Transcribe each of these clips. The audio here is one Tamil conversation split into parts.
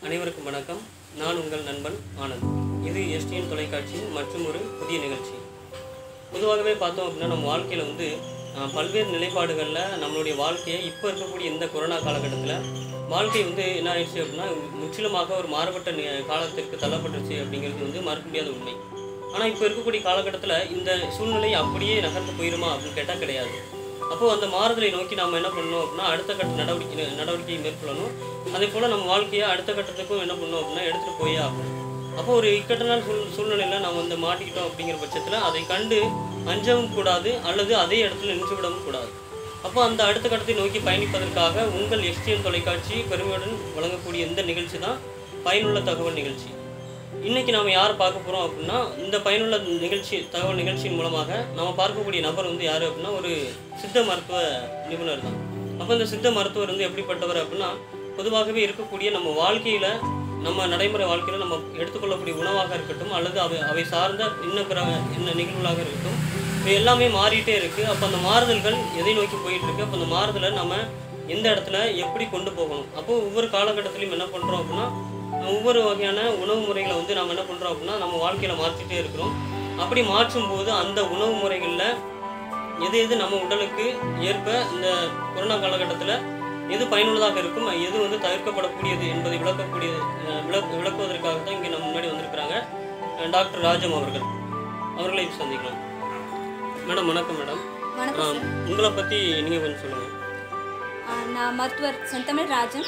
அனைவருக்கும் வணக்கம் நான் உங்கள் நண்பன் ஆனந்த் இது எஸ்டிஎன் தொலைக்காட்சியின் மற்றும் ஒரு புதிய நிகழ்ச்சி பொதுவாகவே பார்த்தோம் அப்படின்னா நம்ம வாழ்க்கையில் வந்து ஆஹ், பல்வேறு நிலைப்பாடுகளில் நம்மளுடைய வாழ்க்கையை இப்போ இருக்கக்கூடிய இந்த கொரோனா காலகட்டத்தில் வாழ்க்கை வந்து என்ன ஆயிடுச்சு அப்படின்னா முற்றிலுமாக ஒரு மாறுபட்ட நி- காலத்திற்கு தள்ளப்பட்டுருச்சு அப்படிங்கிறது வந்து மறுக்க முடியாத உண்மை ஆனால் இப்போ இருக்கக்கூடிய காலகட்டத்தில் இந்த சூழ்நிலை அப்படியே நகர்ந்து போயிருமா அப்படின்னு கேட்டால் கிடையாது அப்போது அந்த மாறுதலை நோக்கி நாம் என்ன பண்ணணும் அப்படின்னா அடுத்த கட்ட நடவடிக்கை நடவடிக்கையை மேற்கொள்ளணும் அதே போல் நம்ம வாழ்க்கையை அடுத்த கட்டத்துக்கும் என்ன பண்ணணும் அப்படின்னா எடுத்துகிட்டு போயே ஆகணும் அப்போ ஒரு இக்கட்டான சூழ் சூழ்நிலையில் நம்ம வந்து மாட்டிக்கிட்டோம் அப்படிங்கிற பட்சத்தில் அதை கண்டு அஞ்சவும் கூடாது அல்லது அதே இடத்துல நின்று விடவும் கூடாது அப்போ அந்த அடுத்த கட்டத்தை நோக்கி பயணிப்பதற்காக உங்கள் எஸ்டிஎன் தொலைக்காட்சி பெருமையுடன் வழங்கக்கூடிய இந்த நிகழ்ச்சி தான் பயனுள்ள தகவல் நிகழ்ச்சி இன்னைக்கு நாம யார் பார்க்க போறோம் அப்படின்னா இந்த பயனுள்ள நிகழ்ச்சி தகவல் நிகழ்ச்சியின் மூலமாக நாம பார்க்கக்கூடிய நபர் வந்து யாரு அப்படின்னா ஒரு சித்த மருத்துவ நிபுணர் தான் அப்போ இந்த சித்த மருத்துவர் வந்து எப்படிப்பட்டவர் அப்படின்னா பொதுவாகவே இருக்கக்கூடிய நம்ம வாழ்க்கையில நம்ம நடைமுறை வாழ்க்கையில நம்ம எடுத்துக்கொள்ளக்கூடிய உணவாக இருக்கட்டும் அல்லது அவை அவை சார்ந்த இன்ன பிற என்ன நிகழ்வுகளாக இருக்கட்டும் இது எல்லாமே மாறிட்டே இருக்கு அப்போ அந்த மாறுதல்கள் எதை நோக்கி போயிட்டு இருக்கு அப்போ அந்த மாறுதலை நம்ம எந்த இடத்துல எப்படி கொண்டு போகணும் அப்போ ஒவ்வொரு காலகட்டத்திலையும் என்ன பண்றோம் அப்படின்னா ஒவ்வொரு வகையான உணவு முறைகளை வந்து நம்ம என்ன பண்ணுறோம் அப்படின்னா நம்ம வாழ்க்கையில் மாற்றிட்டே இருக்கிறோம் அப்படி மாற்றும் போது அந்த உணவு முறைகளில் எது எது நம்ம உடலுக்கு ஏற்ப இந்த கொரோனா காலகட்டத்தில் எது பயனுள்ளதாக இருக்கும் எது வந்து தவிர்க்கப்படக்கூடியது என்பதை விளக்கக்கூடியது அஹ், விளக் விளக்குவதற்காக தான் இங்கே நம்ம முன்னாடி வந்திருக்கிறாங்க அஹ், டாக்டர் ராஜம் அவர்கள் அவர்களை இப்ப சந்திக்கலாம் மேடம் வணக்கம் மேடம் வணக்கம் ஆஹ், உங்களை பற்றி நீங்கள் கொஞ்சம் சொல்லுங்கள் ஆ, நான் மருத்துவர் செந்தமிழ் ராஜன்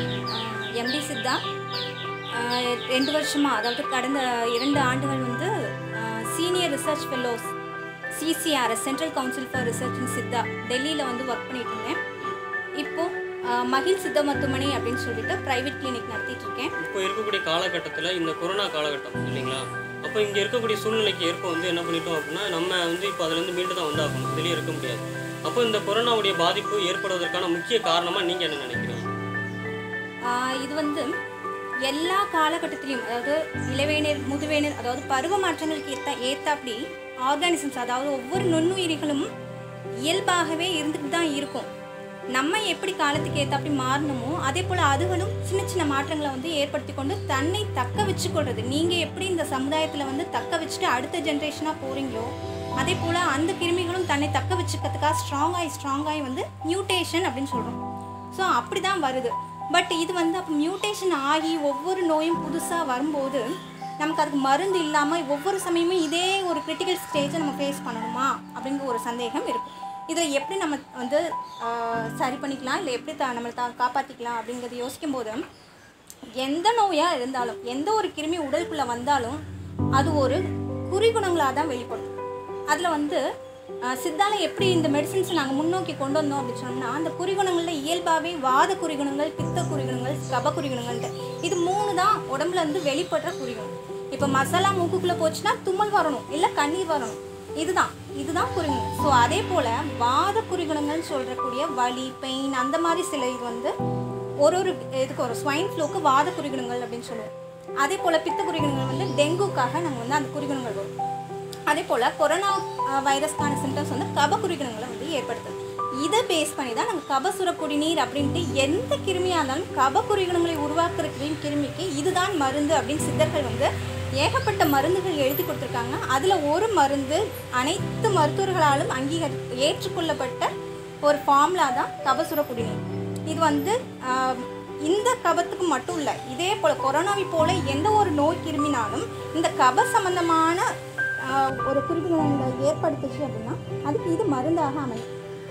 எம்டி சித்தா ஆ, ரெண்டு வருஷமாக அதாவது கடந்த இரண்டு ஆண்டுகள் வந்து senior research fellows CCRS central council for research in Siddha டெல்லியில் வந்து ஒர்க் பண்ணிட்டு இருந்தேன் இப்போது மகிழ் சித்த மருத்துவமனை அப்படின்னு சொல்லிட்டு ப்ரைவேட் கிளினிக் நடத்திட்டு இருக்கேன் இப்போ இருக்கக்கூடிய காலகட்டத்தில் இந்த கொரோனா காலகட்டம் இல்லைங்களா அப்போ இங்கே இருக்கக்கூடிய சூழ்நிலைக்கு ஏற்ப வந்து என்ன பண்ணிட்டோம் அப்படின்னா நம்ம வந்து இப்போ அதுலேருந்து மீண்டு தான் வந்தாகணும் வெளியே இருக்க முடியாது அப்போ இந்த கொரோனாவுடைய பாதிப்பு ஏற்படுவதற்கான முக்கிய காரணமாக நீங்கள் என்ன நினைக்கிறீங்க ஆ, இது வந்து எல்லா காலகட்டத்திலையும் அதாவது இளவேனர் முதுவேனர் அதாவது பருவ மாற்றங்களுக்கு ஏற்ற ஏற்றாப்படி ஆர்கானிசம்ஸ் அதாவது ஒவ்வொரு நுண்ணுயிரிகளும் இயல்பாகவே இருந்துட்டு தான் இருக்கும் நம்ம எப்படி காலத்துக்கு ஏற்றாப்படி மாறணுமோ அதே போல் அதுகளும் சின்ன சின்ன மாற்றங்களை வந்து ஏற்படுத்தி கொண்டு தன்னை தக்க வச்சுக்கொள்றது நீங்கள் எப்படி இந்த சமுதாயத்தில் வந்து தக்க வச்சுட்டு அடுத்த ஜென்ரேஷனாக போகிறீங்களோ அதே போல் அந்த கிருமிகளும் தன்னை தக்க வச்சுக்கிறதுக்காக ஸ்ட்ராங்காகி ஸ்ட்ராங்காகி வந்து மியூட்டேஷன் அப்படின்னு சொல்கிறோம் ஸோ அப்படி தான் வருது பட் இது வந்து அப்போ மியூட்டேஷன் ஆகி ஒவ்வொரு நோயும் புதுசாக வரும்போது நமக்கு அதுக்கு மருந்து இல்லாமல் ஒவ்வொரு சமயமும் இதே ஒரு கிரிட்டிக்கல் ஸ்டேஜை நம்ம ஃபேஸ் பண்ணணுமா அப்படிங்கிற ஒரு சந்தேகம் இருக்கும் இதில் எப்படி நம்ம வந்து ஆஹ், சரி பண்ணிக்கலாம் இல்லை எப்படி த நம்மளை தா காப்பாற்றிக்கலாம் அப்படிங்கிறத யோசிக்கும் போது எந்த நோயாக இருந்தாலும் எந்த ஒரு கிருமி உடலுக்குள்ளே வந்தாலும் அது ஒரு குறிகுணங்களாக தான் வெளிப்படும் அதில் வந்து அஹ், சித்தால எப்படி இந்த மெடிசின்ஸை நாங்கள் முன்னோக்கி கொண்டு வந்தோம் அப்படின்னு சொன்னோம்னா அந்த குறிகுணங்களில் இயல்பாகவே வாத குறிகுணங்கள் பித்த குறிகுணங்கள் கப குறிகுணங்கள்ட்டு இது மூணு தான் உடம்புல இருந்து வெளிப்படுற குறிகுணம் இப்போ மசாலா மூக்குக்குள்ளே போச்சுன்னா தும்மல் வரணும் இல்லை கண்ணீர் வரணும் இதுதான் இதுதான் குறிகுணம் ஸோ அதே போல் வாத குறிகுணங்கள்னு சொல்கிறக்கூடிய வலி பெயின் அந்த மாதிரி சில இது வந்து ஒரு ஒரு இதுக்கு ஒரு ஸ்வைன் ஃப்ளூக்கு வாத குறிகுணங்கள் அப்படின்னு சொல்லுவோம் அதே போல் பித்த குறிகுணங்கள் வந்து டெங்குக்காக நம்ம வந்து அந்த குறிகுணங்கள் வரும் அதே போல் கொரோனா அஹ், வைரஸ்க்கான சிம்டம்ஸ் வந்து கப குறிகுணங்களை வந்து ஏற்படுத்துது இதை பேஸ் பண்ணி தான் நம்ம கபசுர குடிநீர் அப்படின்ட்டு எந்த கிருமியாக இருந்தாலும் கப குறிகுணங்களை உருவாக்குற கிருமி கிருமிக்கு இதுதான் மருந்து அப்படின்னு சித்தர்கள் வந்து ஏகப்பட்ட மருந்துகள் எழுதி கொடுத்துருக்காங்க அதில் ஒரு மருந்து அனைத்து மருத்துவர்களாலும் அங்கீகரி ஏற்றுக்கொள்ளப்பட்ட ஒரு ஃபார்முலா தான் கபசுர குடிநீர் இது வந்து ஆஹ், இந்த கபத்துக்கு மட்டும் இல்லை இதே போல் கொரோனாவை போல எந்த ஒரு நோய் கிருமினாலும் இந்த கப சம்பந்தமான ஆஹ், ஒரு குறிப்பிட்ட ஏற்படுத்துச்சு அப்படின்னா அதுக்கு இது மருந்தாக அமையும்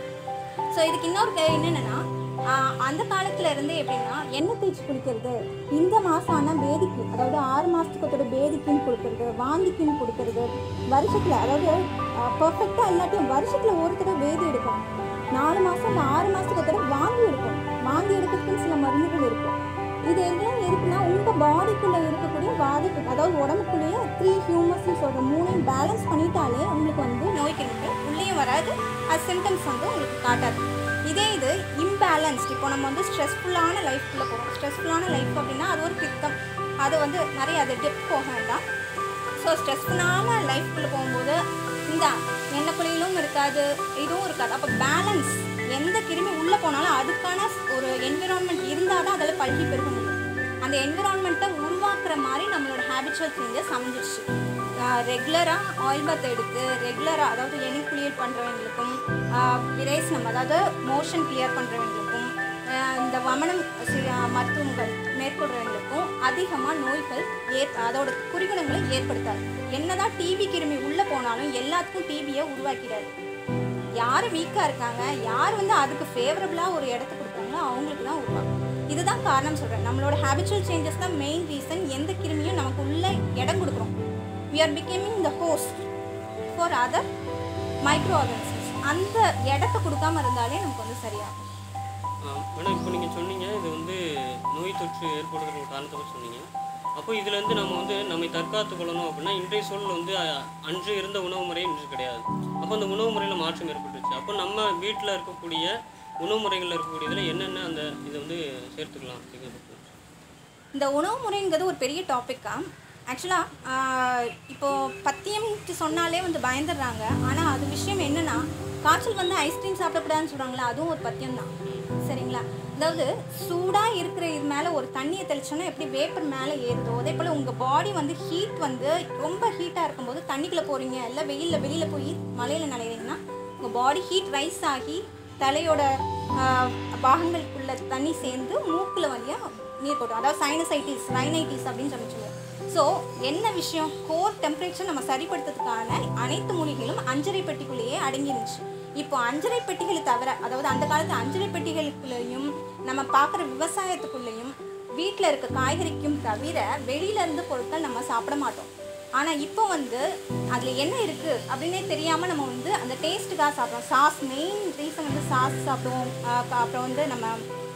ஸோ இதுக்கு இன்னொரு கே- என்னென்னா அந்த காலத்துல இருந்தே எப்படின்னா எண்ணெய் தேய்ச்சி குளிக்கிறது இந்த மாதம் ஆனால் பேதிக்கு அதாவது ஆறு மாதத்துக்கு ஒருத்தர் பேதிக்குன்னு கொடுக்கறது வாந்திக்குன்னு கொடுக்கறது வருஷத்தில் அதாவது பர்ஃபெக்டாக இல்லாட்டியும் வருஷத்தில் ஒரு தடவை பேதி எடுக்கணும் நாலு மாதம் இல்லை ஆறு மாதத்துக்கு ஒரு தடவை வாந்தி எடுக்கணும் வாந்தி எடுக்கிறதுக்கு சில மருந்துகள் இருக்கும் இது எல்லாம் எதுக்குன்னா உங்கள் பாடிக்குள்ளே இருக்கக்கூடிய வாதத்து அதாவது உடம்புக்குள்ளேயே த்ரீ ஹியூமஸ்ன்னு சொல்கிற மூணையும் பேலன்ஸ் பண்ணிட்டாலே உங்களுக்கு வந்து நோய் கிருமிகள் உள்ளேயும் வராது அது சிம்டம்ஸ் வந்து உங்களுக்கு காட்டாது இதே இது இம்பேலன்ஸ்ட் இப்போ நம்ம வந்து ஸ்ட்ரெஸ்ஃபுல்லான லைஃப்குள்ளே போகிறோம் ஸ்ட்ரெஸ்ஃபுல்லான லைஃப் அப்படின்னா அது ஒரு பித்தம் அது வந்து நிறைய அது டெப்த் போக வேண்டாம் ஸோ ஸ்ட்ரெஸ்ஃபுல்லான லைஃப்குள்ளே போகும்போது இந்த எண்ணெய் குழியிலும் இருக்காது இதுவும் இருக்காது அப்போ பேலன்ஸ் எந்த கிருமி உள்ளே போனாலும் அதுக்கான ஒரு என்விரான்மெண்ட் இருந்தால் தான் அதில் பல்கி பெருக முடியும் அந்த என்விரான்மெண்ட்டை உருவாக்குற மாதிரி நம்மளோட ஹேபிச்சுவல் சேஞ்சஸ் அமைஞ்சிருச்சு ரெகுலராக ஆயில் பாத் எடுத்து ரெகுலராக அதாவது எண்ணி குளியல் பண்ணுறவங்களுக்கும் விரேசனம் அதாவது மோஷன் கிளியர் பண்ணுறவங்களுக்கும் இந்த வமனம் சி- ஆஹ் மருத்துவங்கள் மேற்கொள்றவங்களுக்கும் அதிகமாக நோய்கள் ஏற் அதோட குறிகுணங்களை ஏற்படுத்தாது என்னதான் டிபி கிருமி உள்ளே போனாலும் எல்லாத்துக்கும் டிபியை உருவாக்கிறாரு யார் வீக்காக இருக்காங்க யார் வந்து அதுக்கு ஃபேவரபுளாக ஒரு இடத்த கொடுக்குறாங்களோ அவங்களுக்கு தான் உருவாக்கும் இதுதான் காரணம் சொல்கிறேன் நம்மளோட ஹேபிச்சுவல் சேஞ்சஸ் தான் மெயின் ரீசன் எந்த கிருமியும் நமக்கு உள்ள இடம் கொடுக்குறோம் we are becoming the host for other micro organisms அந்த இடத்த கொடுக்காம இருந்தாலே நமக்கு வந்து சரியாகும் மேடம் இப்போ நீங்கள் சொன்னீங்க இது வந்து நோய் தொற்று ஏற்படுறதுக்கு ஒரு காரணத்தை பற்றி சொன்னீங்க அப்போ இதுலேருந்து நம்ம வந்து நம்மை தற்காத்து கொள்ளணும் அப்படின்னா இன்றைய சூழல் வந்து அஹ், அன்று இருந்த உணவு முறை இன்று கிடையாது அப்போ அந்த உணவு முறையில் மாற்றம் ஏற்பட்டுருச்சு அப்போ நம்ம வீட்டில் இருக்கக்கூடிய உணவு முறைகளில் இருக்கக்கூடியதில் என்னென்ன அந்த இதை வந்து சேர்த்துக்கலாம் அப்படிங்கிறது இந்த உணவு முறைங்கிறது ஒரு பெரிய டாப்பிக்கா ஆக்சுவலாக இப்போது பத்தியம்ட்டு சொன்னாலே வந்து பயந்துடுறாங்க ஆனால் அது விஷயம் என்னன்னா காய்ச்சல் வந்து ஐஸ்கிரீம் சாப்பிடக்கூடாதுன்னு சொல்கிறாங்களா அதுவும் ஒரு பத்தியம் தான் சரிங்களா அதாவது சூடாக இருக்கிற இது மேலே ஒரு தண்ணியை தெளிச்சோன்னா எப்படி வேப்பர் மேலே ஏறுதோ அதே போல் உங்கள் பாடி வந்து ஹீட் வந்து ரொம்ப ஹீட்டாக இருக்கும்போது தண்ணிக்குள்ளே போகிறீங்க இல்லை வெயிலில் வெளியில் போய் மலையில் நனைகிறீங்கன்னா உங்கள் பாடி ஹீட் ரைஸ் ஆகி தலையோட ஆஹ், பாகங்களுக்குள்ள தண்ணி சேர்ந்து மூக்கில் வழியாக நீர் கொட்டும் அதாவது சைனசைட்டிஸ் ரைனைட்டிஸ் அப்படின்னு சொல்லி சொல்லுவோம் ஸோ என்ன விஷயம் கோர் டெம்பரேச்சர் நம்ம சரிப்படுத்துறதுக்கான அனைத்து மூலிகளும் அஞ்சரை பெட்டிக்குள்ளேயே அடங்கிருந்துச்சு இப்போ அஞ்சரை பெட்டிகளை தவிர அதாவது அந்த காலத்து அஞ்சரை பெட்டிகளுக்குள்ளேயும் நம்ம பார்க்குற விவசாயத்துக்குள்ளேயும் வீட்டில் இருக்க காய்கறிக்கும் தவிர வெளியில இருந்து பொருட்கள் நம்ம சாப்பிட மாட்டோம் ஆனால் இப்போ வந்து அதில் என்ன இருக்குது அப்படின்னே தெரியாமல் நம்ம வந்து அந்த டேஸ்ட்டுக்காக சாப்பிட்றோம் சாஸ் மெயின் ரீசன் வந்து சாஸ் சாப்பிடுவோம் ஆஹ் அப்புறம் வந்து நம்ம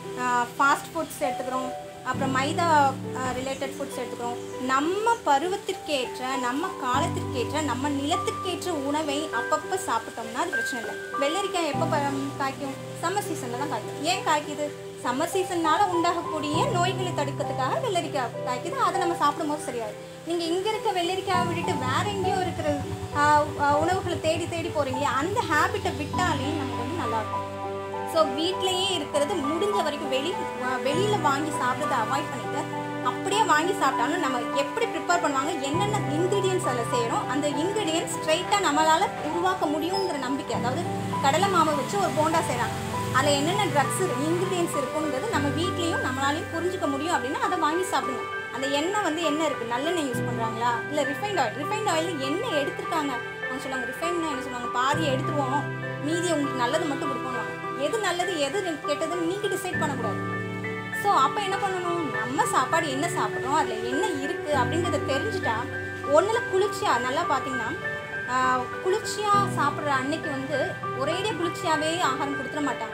ஃபாஸ்ட் ஃபுட்ஸ் எடுத்துக்கிறோம் அப்புறம் மைதா ரிலேட்டட் ஃபுட்ஸ் எடுத்துக்கிறோம் நம்ம பருவத்திற்கேற்ற நம்ம காலத்திற்கேற்ற நம்ம நிலத்துக்கேற்ற உணவை அப்பப்போ சாப்பிட்டோம்னா அது பிரச்சனை இல்லை வெள்ளரிக்காய் எப்போ ப- காய்க்கும் சம்மர் சீசனில் தான் காய்க்கும் ஏன் காய்க்குது சம்மர் சீசன்னால உண்டாகக்கூடிய நோய்களை தடுக்கிறதுக்காக வெள்ளரிக்காய் காய்க்குது அதை நம்ம சாப்பிடும்போது சரியாது நீங்கள் இங்கே இருக்க வெள்ளரிக்காயை விட்டுட்டு வேற எங்கேயோ இருக்கிற ஆஹ், ஆஹ், உணவுகளை தேடி தேடி போகிறீங்க அந்த ஹேபிட்டை விட்டாலே நமக்கு வந்து நல்லாயிருக்கும் ஸோ வீட்லேயே இருக்கிறது முடிஞ்ச வரைக்கும் வெளி வெளியில் வாங்கி சாப்பிட்றத அவாய்ட் பண்ணிட்டு அப்படியே வாங்கி சாப்பிட்டாலும் நம்ம எப்படி ப்ரிப்பேர் பண்ணுவாங்க என்னென்ன இன்க்ரீடியன்ஸ் அதில் செய்கிறோம் அந்த இன்க்ரீடியன்ஸ் ஸ்ட்ரைட்டாக நம்மளால் உருவாக்க முடியுங்கிற நம்பிக்கை அதாவது கடலை மாவை வச்சு ஒரு போண்டா செய்கிறாங்க அதில் என்னென்ன ட்ரக்ஸ் இன்க்ரீடியன்ஸ் இருக்குங்கிறது நம்ம வீட்லேயும் நம்மளாலையும் புரிஞ்சுக்க முடியும் அப்படின்னா அதை வாங்கி சாப்பிடுங்க அந்த எண்ணெய் வந்து என்ன இருக்குது நல்லெண்ணெய் யூஸ் பண்ணுறாங்களா இல்லை ரிஃபைண்ட் ஆயில் ரிஃபைண்ட் ஆயில் எண்ணெய் எடுத்திருக்காங்க அவங்க சொல்லுவாங்க ரிஃபைன்னா என்ன சொல்லுவாங்க பாதியை எடுத்துருவோம் மீதி உங்களுக்கு நல்லது மட்டும் கொடுக்கணும் எது நல்லது எது கெட்டதுன்னு நீங்கள் டிசைட் பண்ணக்கூடாது ஸோ அப்போ என்ன பண்ணணும் நம்ம சாப்பாடு என்ன சாப்பிட்றோம் அதில் என்ன இருக்குது அப்படிங்கிறத தெரிஞ்சுட்டா ஒன்றில் குளிர்ச்சியாக நல்லா பார்த்தீங்கன்னா ஆஹ், குளிர்ச்சியாக சாப்பிட்ற அன்னைக்கு வந்து ஒரேடியாக குளிர்ச்சியாகவே ஆகாரம் கொடுத்துட மாட்டாங்க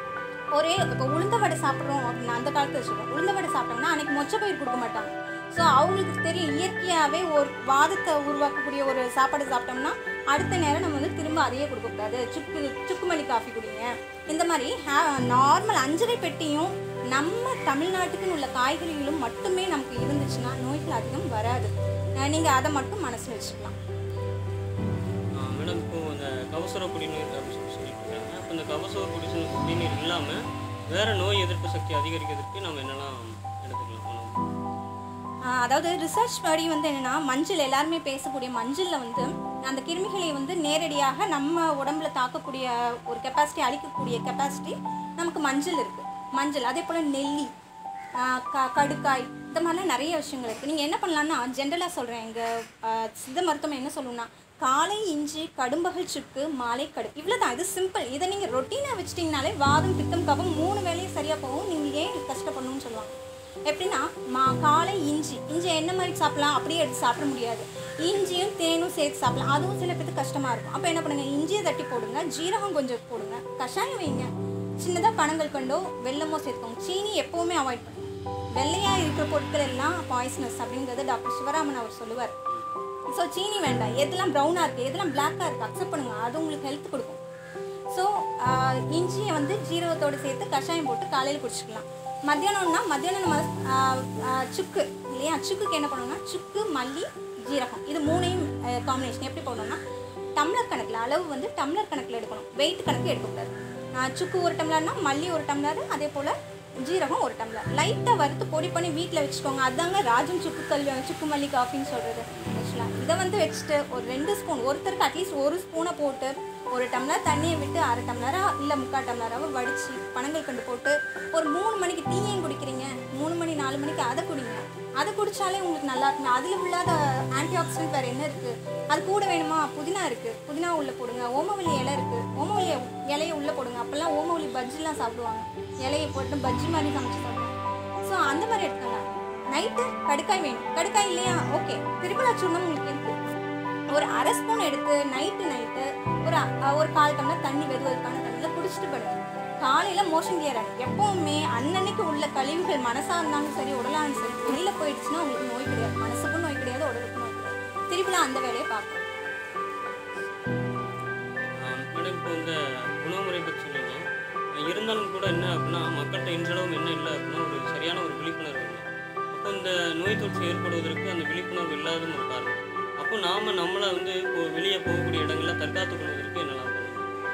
ஒரே இப்போ உளுந்த வடை சாப்பிட்றோம் அப்படின்னு அந்த காலத்தில் சொல்லுவோம் உளுந்த வடை சாப்பிட்டாங்கன்னா அன்னைக்கு மொச்சப்பயிர் கொடுக்க மாட்டாங்க ஸோ அவங்களுக்கு தெரியும் இயற்கையாகவே ஒரு வாதத்தை உருவாக்கக்கூடிய ஒரு சாப்பாடு சாப்பிட்டோம்னா அடுத்த நேரம் நம்ம வந்து திரும்ப அதையே கொடுக்கக்கூடாது சுக்கு சுக்குமல்லி காஃபி குடிங்க இந்த மாதிரி நார்மல் அஞ்சரை பெட்டியும் நம்ம தமிழ்நாட்டுக்குன்னு உள்ள காய்கறிகளும் மட்டுமே நமக்கு இருந்துச்சுன்னா நோய்கள் அதிகம் வராது நீங்கள் அதை மட்டும் மனசில் வச்சுக்கலாம் மேடம் இப்போ இந்த கவசர குடிநீர் அப்படின்னு சொல்லி சொல்லிட்டு இருக்காங்க அப்போ இந்த கவசர குடிநீர் குடிநீர் இல்லாமல் வேற நோய் எதிர்ப்பு சக்தி அதிகரிக்கிறதுக்கு நம்ம என்னெல்லாம் எடுத்துக்கலாம் உணவு? ஆஹ் அதாவது ரிசர்ச் படி வந்து என்னென்னா மஞ்சள் எல்லாருமே பேசக்கூடிய மஞ்சளில் வந்து அந்த கிருமிகளை வந்து நேரடியாக நம்ம உடம்புல தாக்கக்கூடிய ஒரு கெப்பாசிட்டி அழிக்கக்கூடிய கெப்பாசிட்டி நமக்கு மஞ்சள் இருக்குது மஞ்சள் அதே போல் நெல்லி ஆஹ் க கடுக்காய் இந்த மாதிரிலாம் நிறைய விஷயங்கள் இருக்குது நீங்கள் என்ன பண்ணலான்னா ஜென்ரலாக சொல்கிறேன் எங்கள் சித்த மருத்துவம் என்ன சொல்லணும்னா காலை இஞ்சி கடும்பகல் சுக்கு மாலை கடு இவ்வளோ தான் இது சிம்பிள் இதை நீங்கள் ரொட்டீனாக வச்சிட்டிங்கனாலே வாதம் பித்தம் கபம் மூணு வேலையும் சரியாக போகும் நீங்கள் ஏன் இது கஷ்டப்படணும்னு சொல்லுவாங்க எப்படின்னா மா காலை இஞ்சி இஞ்சி என்ன மாதிரி சாப்பிடலாம் அப்படியே எடுத்து சாப்பிட முடியாது இஞ்சியும் தேனும் சேர்த்து சாப்பிடலாம் அதுவும் சில பேருக்கு கஷ்டமாக இருக்கும் அப்போ என்ன பண்ணுங்க இஞ்சியை தட்டி போடுங்க ஜீரகம் கொஞ்சம் போடுங்க கஷாயம் வைங்க சின்னதாக பனங்கள் கொண்டோ வெல்லமோ சேர்த்துக்கோங்க சீனி எப்போவுமே அவாய்ட் பண்ணுங்க வெள்ளையாக இருக்கிற பொருட்கள் எல்லாம் பாய்சனஸ் அப்படிங்கிறது டாக்டர் சிவராமன் அவர் சொல்லுவார் ஸோ சீனி வேண்டாம் எதெல்லாம் ப்ரௌனாக இருக்குது எதெல்லாம் பிளாக்காக இருக்குது அக்செப்ட் பண்ணுங்க அது உங்களுக்கு ஹெல்த் கொடுக்கும் ஸோ இஞ்சியை வந்து ஜீரகத்தோடு சேர்த்து கஷாயம் போட்டு காலையில் குடிச்சிக்கலாம் மத்தியானம்னா மத்தியானம் நம்ம ஆஹ், ஆஹ், சுக்கு இல்லையா சுக்குக்கு என்ன பண்ணணும்னா சுக்கு மல்லி ஜீரகம் இது மூணையும் காம்பினேஷன் எப்படி போடணும்னா டம்ளர் கணக்கில் அளவு வந்து டம்ளர் கணக்கில் எடுக்கணும் வெயிட் கணக்கு எடுக்கக்கூடாது ஆஹ், சுக்கு ஒரு டம்ளர்னா மல்லி ஒரு டம்ளர் அதே போல் ஜீரகம் ஒரு டம்ளர் லைட்டாக வறுத்து பொடி பண்ணி வீட்டில் வச்சுக்கோங்க அதாங்க ராஜம் சுக்கு கல் சுக்கு மல்லி காஃபின்னு சொல்கிறது ஆக்சுவலாக இதை வந்து வச்சுட்டு ஒரு ரெண்டு ஸ்பூன் ஒருத்தருக்கு அட்லீஸ்ட் ஒரு ஸ்பூனை போட்டு ஒரு டம்ளர் தண்ணியை விட்டு அரை டம்ளரா இல்லை முக்கால் டம்ளராக வடித்து பனங்கள் கண்டு போட்டு ஒரு மூணு மணிக்கு டீ ஏன் குடிக்கிறீங்க மூணு மணி நாலு மணிக்கு அதை குடிங்க அதை குடிச்சாலே உங்களுக்கு நல்லா இருக்கும் அதில் உள்ளாத ஆன்டி ஆக்சிடென்ட் வேறு என்ன இருக்குது அது கூட வேணுமா புதினா இருக்குது புதினா உள்ளே போடுங்க ஓமவல்லி இலை இருக்குது ஓமவல்லி இலையை உள்ளே போடுங்க அப்போல்லாம் ஓமவல்லி பஜ்ஜிலாம் சாப்பிடுவாங்க இலையை போட்டு பஜ்ஜி மாதிரி சமைச்சு சாப்பிடுவாங்க ஸோ அந்த மாதிரி எடுத்துக்கோங்க நைட்டு கடுக்காய் வேணும் கடுக்காய் இல்லையா ஓகே திருப்பலா சூர்ணம் உங்களுக்கு இருக்குது ஒரு அரை ஸ்பூன் எடுத்து நைட்டு நைட்டு ஒரு அ- ஒரு கால் டம்ளர் தண்ணி வெறும் வெறுப்பான தண்ணியில் குடிச்சிட்டு படுங்க காலையில் மோஷன் கிளியர் ஆகும் எப்பவுமே அன்னன்னைக்கு உள்ள கழிவுகள் மனசாக இருந்தாலும் சரி உடலாக இருந்தாலும் சரி வெளியில் போயிடுச்சுன்னா உங்களுக்கு நோய் கிடையாது மனசுக்கும் நோய் கிடையாது உடலுக்கும் நோய் கிடையாது திருப்பிலாம் அந்த வேலையை பார்க்கணும் மேடம் இப்போ இந்த உணவு முறை பற்றி சொன்னீங்க அஹ் இருந்தாலும் கூட என்ன அப்படின்னா மக்கள்கிட்ட இன்றளவும் என்ன இல்லை அப்படின்னா ஒரு சரியான ஒரு விழிப்புணர்வு இல்லை அப்போ இந்த நோய் தொற்று ஏற்படுவதற்கு அந்த விழிப்புணர்வு இல்லாததும் ஒரு காரணம் அப்போ நாம் நம்மளை வந்து இப்போ வெளியே போகக்கூடிய இடங்களில் தற்காத்துக் கொள்வதற்கு என்னெல்லாம் பண்ணணும்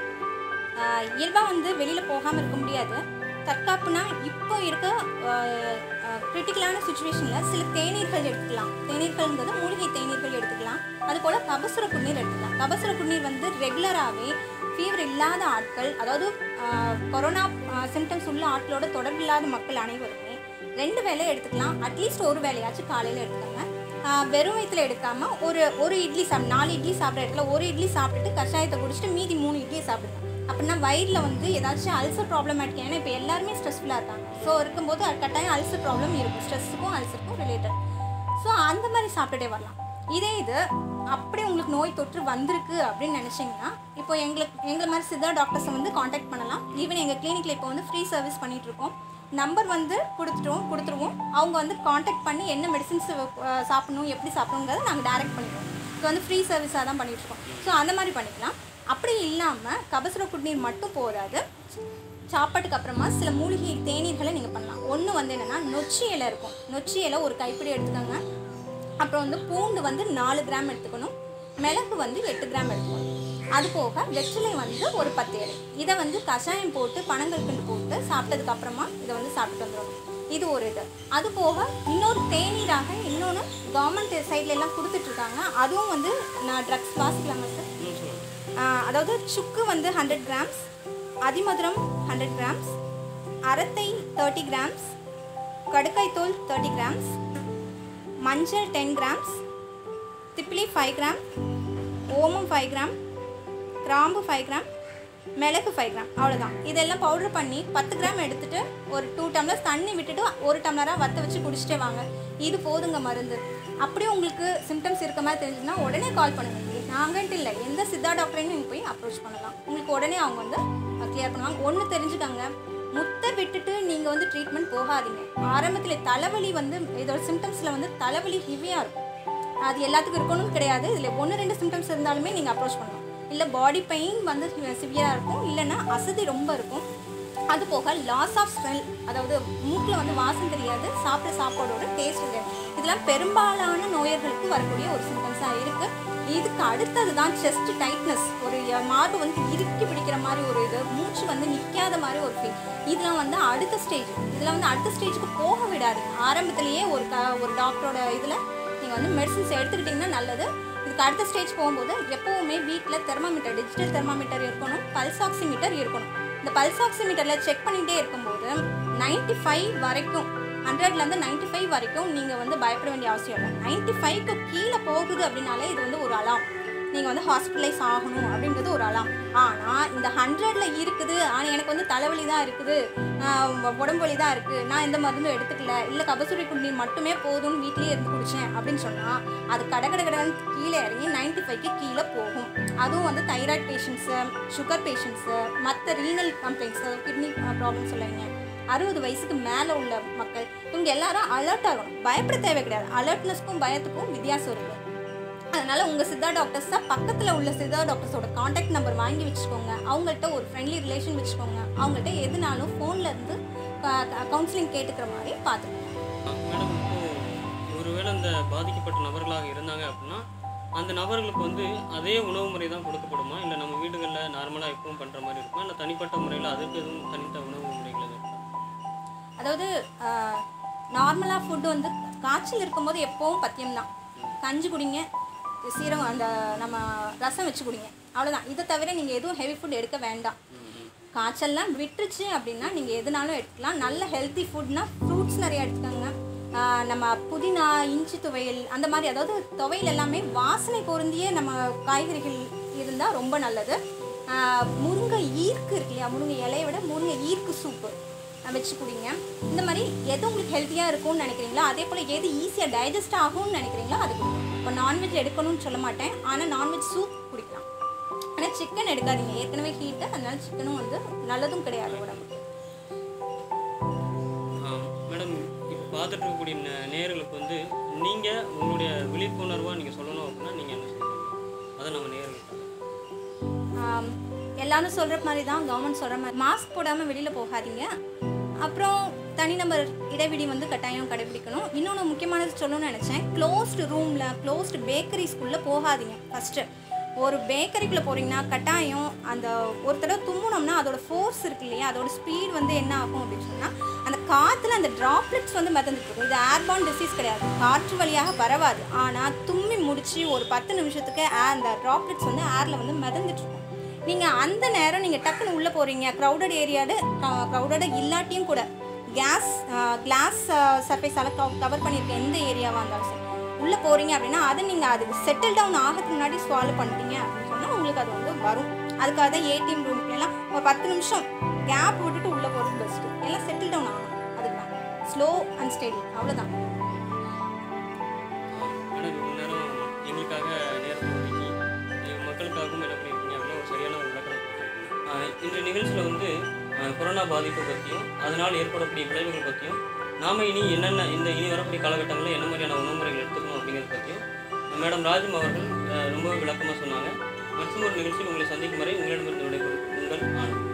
இயல்பாக வந்து வெளியில் போகாமல் இருக்க முடியாது தற்காப்புனா இப்போ இருக்க கிரிட்டிக்கலான சுச்சுவேஷனில் சில தேநீர்கள் எடுத்துக்கலாம் தேநீர்கள்ங்கிறது மூலிகை தேநீர்கள் எடுத்துக்கலாம் அதுபோல் கபசுர குடிநீர் எடுத்துக்கலாம் கபசுர குடிநீர் வந்து ரெகுலராகவே ஃபீவர் இல்லாத ஆட்கள் அதாவது ஆஹ், கொரோனா சிம்டம்ஸ் உள்ள ஆட்களோட தொடர்பு இல்லாத மக்கள் அனைவருமே ரெண்டு வேளை எடுத்துக்கலாம் அட்லீஸ்ட் ஒரு வேலையாச்சும் காலையில் எடுத்துக்கோங்க ஆஹ், வெறும் வயிற்றுல எடுக்காமல் ஒரு ஒரு இட்லி சாப்பிடு நாலு இட்லி சாப்பிட்ற இடத்துல ஒரு இட்லி சாப்பிட்டுட்டு கஷாயத்தை குடிச்சிட்டு மீதி மூணு இட்லியை சாப்பிடுங்க அப்படின்னா வயிறில் வந்து ஏதாச்சும் அல்சர் ப்ராப்ளமேட்டிக் ஏன்னா இப்போ எல்லாருமே ஸ்ட்ரெஸ்ஃபுல்லாக இருக்காங்க ஸோ இருக்கும்போது அது கட்டாயம் அல்சர் ப்ராப்ளம் இருக்கும் ஸ்ட்ரெஸ்ஸுக்கும் அல்சருக்கும் ரிலேட்டட் ஸோ அந்த மாதிரி சாப்பிட்டுட்டே வரலாம் இதே இது அப்படி உங்களுக்கு நோய் தொற்று வந்திருக்கு அப்படின்னு நினச்சிங்கன்னா இப்போ எங்களுக்கு எங்களை மாதிரி சித்தா டாக்டர்ஸை வந்து காண்டாக்ட் பண்ணலாம் ஈவன் எங்கள் கிளினிக்கில் இப்போ வந்து ஃப்ரீ சர்வீஸ் பண்ணிட்டு இருக்கோம் நம்பர் வந்து கொடுத்துட்டோம் கொடுத்துருவோம் அவங்க வந்து காண்டாக்ட் பண்ணி என்ன மெடிசின்ஸ் சாப்பிடணும் எப்படி சாப்பிடணுங்கிறத நாங்கள் டைரக்ட் பண்ணிடுவோம் இப்போ வந்து ஃப்ரீ சர்வீஸாக தான் பண்ணிட்டு இருக்கோம் ஸோ அந்த மாதிரி பண்ணிக்கலாம் அப்படி இல்லாமல் கபசுர குடிநீர் மட்டும் போதாது சாப்பாட்டுக்கு அப்புறமா சில மூலிகை தேநீர்களை நீங்கள் பண்ணலாம் ஒன்று வந்து என்னென்னா நொச்சி இலை இருக்கும் நொச்சி இலை ஒரு கைப்பிடி எடுத்துக்கோங்க அப்புறம் வந்து பூண்டு வந்து நாலு கிராம் எடுத்துக்கணும் மிளகு வந்து எட்டு கிராம் எடுத்துக்கணும் அது போக வெற்றிலை வந்து ஒரு பத்து இலை இதை வந்து கஷாயம் போட்டு பனங்கற்கண்டு போட்டு சாப்பிட்டதுக்கு அப்புறமா இதை வந்து சாப்பிட்டு வந்துடணும் இது ஒரு இது அது போக இன்னொரு தேநீராக இன்னொன்று கவர்மெண்ட் சைட்ல எல்லாம் கொடுத்துட்ருக்காங்க அதுவும் வந்து நான் ட்ரக்ஸ் வாசிக்கலாமா சார் இன்னும் சொல்லுங்கள் ஆஹ் அதாவது சுக்கு வந்து ஹண்ட்ரட் கிராம்ஸ் அதிமதுரம் ஹண்ட்ரட் கிராம்ஸ் அரத்தை தேர்ட்டி கிராம்ஸ் கடுக்காய் தோல் தேர்ட்டி கிராம்ஸ் மஞ்சள் டென் கிராம்ஸ் திப்பிலி ஃபைவ் கிராம் ஓமம் ஃபைவ் கிராம் கிராம்பு ஃபைவ் கிராம் மிளகு ஃபைவ் கிராம் அவ்வளோதான் இதெல்லாம் பவுடர் பண்ணி பத்து கிராம் எடுத்துட்டு ஒரு டூ டம்ளர்ஸ் தண்ணி விட்டுட்டு ஒரு டம்ளராக வற்ற வச்சு குடிச்சிட்டே வாங்க இது போதுங்க மருந்து அப்படியே உங்களுக்கு சிம்டம்ஸ் இருக்க மாதிரி தெரிஞ்சுதுன்னா உடனே கால் பண்ணுங்க நாங்கன்ட்டு இல்லை எந்த சித்தா டாக்டரையும் நீங்கள் போய் அப்ரோச் பண்ணலாம் உங்களுக்கு உடனே அவங்க வந்து கிளியர் பண்ணுவாங்க ஒன்று தெரிஞ்சுக்கங்க முத்தை விட்டுட்டு நீங்கள் வந்து ட்ரீட்மெண்ட் போகாதீங்க ஆரம்பத்தில் தலைவலி வந்து இதோட சிம்டம்ஸில் வந்து தலைவலி ஹெவியாக இருக்கும் அது எல்லாத்துக்கும் இருக்கணும்னு கிடையாது இதில் ஒன்று ரெண்டு சிம்டம்ஸ் இருந்தாலுமே நீங்கள் அப்ரோச் பண்ணலாம் இல்லை பாடி பெயின் வந்து சிவியராக இருக்கும் இல்லைன்னா அசதி ரொம்ப இருக்கும் அது போக லாஸ் ஆஃப் ஸ்மெல் அதாவது மூக்கில் வந்து வாசம் தெரியாது சாப்பிட்ற சாப்பாடோட டேஸ்ட் தெரியாது இதெல்லாம் பெரும்பாலான நோயர்களுக்கு வரக்கூடிய ஒரு சிம்டம்ஸாக இருக்குது இதுக்கு அடுத்தது தான் செஸ்ட் டைட்னஸ் ஒரு ய- மார்பு வந்து இறுக்கி பிடிக்கிற மாதிரி ஒரு இது மூச்சு வந்து நிற்காத மாதிரி ஒரு ஃபீல் இதெல்லாம் வந்து அடுத்த ஸ்டேஜ் இதில் வந்து அடுத்த ஸ்டேஜுக்கு போக விடாதீங்க ஆரம்பத்திலேயே ஒரு க ஒரு டாக்டரோட இதில் நீங்கள் வந்து மெடிசின்ஸ் எடுத்துக்கிட்டிங்கன்னா நல்லது இதுக்கு அடுத்த ஸ்டேஜ் போகும்போது எப்போவுமே வீட்டில் தெர்மாமீட்டர் டிஜிட்டல் தெர்மாமீட்டர் இருக்கணும் பல்ஸ் ஆக்சிமீட்டர் இருக்கணும் இந்த பல்ஸ் ஆக்சிமீட்டரில் செக் பண்ணிகிட்டே இருக்கும்போது 95 ஃபைவ் வரைக்கும் ஹண்ட்ரட்லேருந்து 95 ஃபைவ் வரைக்கும் நீங்கள் வந்து பயப்பட வேண்டிய அவசியம் இல்லை 95 ஃபைவ்க்கு கீழே போகுது அப்படின்னாலே இது வந்து ஒரு அலாம் நீங்கள் வந்து ஹாஸ்பிட்டலைஸ் ஆகணும் அப்படின்றது ஒரு அலாம் ஆனால் இந்த ஹண்ட்ரடில் இருக்குது ஆனால் எனக்கு வந்து தலைவலி தான் இருக்குது ஆஹ் உ- உடம்பு வலி தான் இருக்குது நான் எந்த மருந்தும் எடுத்துக்கல இல்லை கபசுரி குடிநீர் மட்டுமே போதும்னு வீட்லேயே இருந்து குடித்தேன் அப்படின்னு சொன்னால் அது கட கட கடன்னு கீழே இறங்கி 95 ஃபைவ்க்கு கீழே போகும் அதுவும் வந்து தைராய்டு பேஷண்ட்ஸு சுகர் பேஷண்ட்ஸு மற்ற ரீனல் கம்ப்ளைண்ட்ஸு கிட்னி ப்ராப்ளம் சொல்லுவீங்க அறுபது வயசுக்கு மேலே உள்ள மக்கள் இவங்க எல்லாரும் அலர்ட் ஆகணும் பயப்பட தேவை கிடையாது அலர்ட்னஸ்க்கும் பயத்துக்கும் வித்தியாசம் இருக்குது அதனால உங்கள் சித்தா டாக்டர்ஸ் தான் பக்கத்தில் உள்ள சித்தா டாக்டர்ஸோட காண்டாக்ட் நம்பர் வாங்கி வச்சுக்கோங்க அவங்கள்ட்ட ஒரு ஃப்ரெண்ட்லி ரிலேஷன் வச்சுக்கோங்க அவங்கள்ட்ட எதுனாலும் ஃபோனில் இருந்து கவுன்சிலிங் கேட்டுக்கிற மாதிரி பார்த்துக்கோங்க மேடம் இப்போ ஒருவேளை இந்த பாதிக்கப்பட்ட நபர்களாக இருந்தாங்க அப்படின்னா அந்த நபர்களுக்கு வந்து அதே உணவு முறை தான் கொடுக்கப்படுமா இல்லை நம்ம வீடுகளில் நார்மலாக எப்பவும் பண்ணுற மாதிரி இருக்குமா இல்லை தனிப்பட்ட முறையில் அதுக்கு எதுவும் தனித்த உணவு முறைகள் எதுவும் இருக்கா? அதாவது நார்மலாக ஃபுட்டு வந்து காய்ச்சல் இருக்கும்போது எப்போவும் பத்தியம் தான் கஞ்சி குடிங்க சீரகம் அந்த நம்ம ரசம் வச்சு குடிங்க அவ்வளோதான் இதை தவிர நீங்கள் எதுவும் ஹெவி ஃபுட் எடுக்க வேண்டாம் காய்ச்சல்லாம் விட்டுருச்சு அப்படின்னா நீங்கள் எதுனாலும் எடுத்துக்கலாம் நல்ல ஹெல்த்தி ஃபுட்னா ஃப்ரூட்ஸ் நிறைய எடுத்துக்கோங்க ஆஹ் நம்ம புதினா இஞ்சி துவையல் அந்த மாதிரி அதாவது துவையல் எல்லாமே வாசனை பொருந்திய நம்ம காய்கறிகள் இருந்தால் ரொம்ப நல்லது ஆஹ் முருங்கை ஈர்க்கு இருக்கு இல்லையா முருங்கை இலையை விட முருங்கை ஈர்க்கு சூப்பு வச்சு குடிங்க இந்த மாதிரி எது உங்களுக்கு ஹெல்த்தியாக இருக்கும்னு நினைக்கிறீங்களோ அதே போல் எது ஈஸியாக டைஜஸ்ட் ஆகும்னு நினைக்கிறீங்களோ அது குடிங்க இப்போ நான்வெஜ் எடுக்கணும்னு சொல்ல மாட்டேன் ஆனால் நான்வெஜ் சூப் குடிக்கலாம் ஆனால் சிக்கன் எடுக்காதீங்க ஏற்கனவே ஹீட்டு அதனால சிக்கனும் வந்து நல்லதும் கிடையாது உடம்புக்கு மேடம் இப்போ பார்த்துட்டு இருக்கக்கூடிய நே- நேயர்களுக்கு வந்து நீங்கள் உங்களுடைய விழிப்புணர்வாக நீங்கள் சொல்லணும் அப்படின்னா நீங்கள் என்ன சொல்லுவீங்க அதை நம்ம நேயர்களுக்கு ஆம், எல்லாரும் சொல்கிற மாதிரி தான் கவர்மெண்ட் சொல்கிற மாதிரி மாஸ்க் போடாமல் வெளியில் போகாதீங்க அப்புறம் தனிநபர் இடைவெளி வந்து கட்டாயம் கடைபிடிக்கணும் இன்னொன்று முக்கியமானது சொல்லணும்னு நினச்சேன் க்ளோஸ்டு ரூமில் க்ளோஸ்டு பேக்கரிஸ்குள்ளே போகாதீங்க ஃபஸ்ட்டு ஒரு பேக்கரிக்குள்ளே போகிறீங்கன்னா கட்டாயம் அந்த ஒரு தடவை தும்முனோம்னா அதோட ஃபோர்ஸ் இருக்கு இல்லையா அதோட ஸ்பீட் வந்து என்ன ஆகும் அப்படின்னு சொன்னால் அந்த காற்றுல அந்த ட்ராப்லெட்ஸ் வந்து மிதந்துட்டு இருக்கும் இது ஏர்பான் டிசீஸ் கிடையாது காற்று வழியாக பரவாது ஆனால் தும்மி முடிச்சு ஒரு பத்து நிமிஷத்துக்கு air- அந்த ட்ராப்லெட்ஸ் வந்து ஏரில் வந்து மிதந்துட்டு இருக்கும் நீங்கள் அந்த நேரம் நீங்கள் டக்குன்னு உள்ளே போகிறீங்க க்ரௌடட் ஏரியாடு க்ரௌடடாக இல்லாட்டியும் கூட கேஸ் கிளாஸ் சர்ஃபேஸால் கவர் பண்ணியிருக்க எந்த ஏரியாவாக இருந்தாலும் சரி உள்ளே போகிறீங்க அப்படின்னா அது நீங்கள் அது செட்டில் டவுன் ஆகிறதுக்கு முன்னாடி ஸ்வாலோ பண்ணிட்டீங்க அப்படின்னு சொன்னால் உங்களுக்கு அது வந்து வரும் அதுக்காக தான் ஏடிஎம் ரூம்லாம் ஒரு பத்து நிமிஷம் கேப் விட்டுட்டு உள்ளே போகிறது பெஸ்ட்டு எல்லாம் செட்டில் டவுன் ஆகணும் அதுக்கு தான் ஸ்லோ அண்ட் ஸ்டெடி அவ்வளோதான் மேடம் இவ்வளோ நேரம் எங்களுக்காக நேரத்தை ஒதுக்கி எங்கள் மக்களுக்காகவும் என்ன பண்ணியிருக்கீங்க அப்படின்னு ஒரு சரியான ஒரு விளக்கம் கொடுத்துருக்கீங்க. ஆஹ் இன்றைய நிகழ்ச்சியில் வந்து ஆஹ் கொரோனா பாதிப்பு பற்றியும் அதனால் ஏற்படக்கூடிய விளைவுகள் பற்றியும் நாம் இனி என்னென்ன இந்த இனி வரக்கூடிய காலகட்டங்களில் என்ன மாதிரியான உணவுமுறைகள் எடுத்துக்கணும் அப்படிங்கிறத பற்றியும் மேடம் ராஜம் அவர்கள் ஆஹ் ரொம்பவே விளக்கமாக சொன்னாங்க மற்றும் ஒரு நிகழ்ச்சியில் உங்களை சந்திக்கும் வரை உங்களிடமிருந்து விடைபெறும் உங்கள் ஆனந்த்